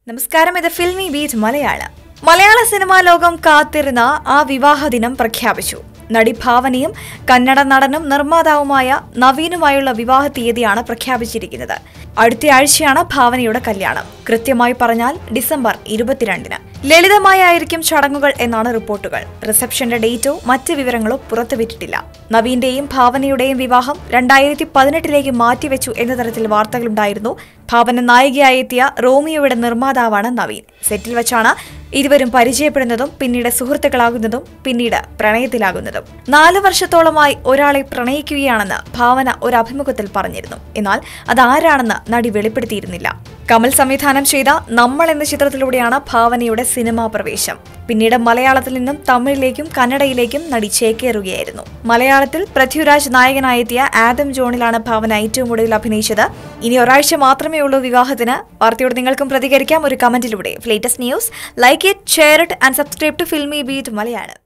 നമസ്കാരം ഇത് filmy Beat Malayalam മലയാള സിനിമാ ലോകം കാത്തിരുന്ന ആ വിവാഹ ദിനം പ്രഖ്യാപിച്ചു നടി ഭാവനയും കന്നഡ നടനും നിർമ്മാതാവുമായ നവീനുമായുള്ള വിവാഹ തീയതിയാണ് പ്രഖ്യാപിച്ചിരിക്കുന്നത് അടുത്ത ആഴ്ചയാണ് ഭാവനയുടെ കല്യാണം കൃത്യമായി പറഞ്ഞാൽ ഡിസംബർ ഇരുപത്തിരണ്ടിന് ലളിതമായായിരിക്കും ചടങ്ങുകൾ എന്നാണ് റിപ്പോർട്ടുകൾ റിസപ്ഷന്റെ ഡേറ്റോ മറ്റ് വിവരങ്ങളോ പുറത്തുവിട്ടിട്ടില്ല നവീന്റെയും ഭാവനയുടെയും വിവാഹം രണ്ടായിരത്തി പതിനെട്ടിലേക്ക് മാറ്റിവെച്ചു എന്ന തരത്തിൽ വാർത്തകളുണ്ടായിരുന്നു ഭാവന നായികയായി എത്തിയ റോമിയോയുടെ നിർമ്മാതാവാണ് നവീൻ സെറ്റിൽ വെച്ചാണ് ഇരുവരും പരിചയപ്പെടുന്നതും പിന്നീട് സുഹൃത്തുക്കളാകുന്നതും പിന്നീട് പ്രണയത്തിലാകുന്നതും നാല് വർഷത്തോളമായി ഒരാളെ പ്രണയിക്കുകയാണെന്ന് ഭാവന ഒരു അഭിമുഖത്തിൽ പറഞ്ഞിരുന്നു എന്നാൽ അതാരാണെന്ന് നടി വെളിപ്പെടുത്തിയിരുന്നില്ല കമൽ സംവിധാനം ചെയ്ത നമ്മൾ എന്ന ചിത്രത്തിലൂടെയാണ് ഭാവനയുടെ സിനിമാ പ്രവേശം പിന്നീട് മലയാളത്തിൽ നിന്നും തമിഴിലേക്കും കന്നഡയിലേക്കും നടി ചേക്കേറുകയായിരുന്നു മലയാളത്തിൽ പൃഥ്വിരാജ് നായകനായെത്തിയ ആദം ജോണിലാണ് ഭാവന ഏറ്റവും കൂടുതൽ അഭിനയിച്ചത് ഇനി ഒരാഴ്ച മാത്രമേ ഉള്ളൂ വിവാഹത്തിന് വാർത്തയോട് നിങ്ങൾക്കും പ്രതികരിക്കാം ഒരു കമന്റിലൂടെ latest news like it share it and subscribe to Filmi Beat Malayalam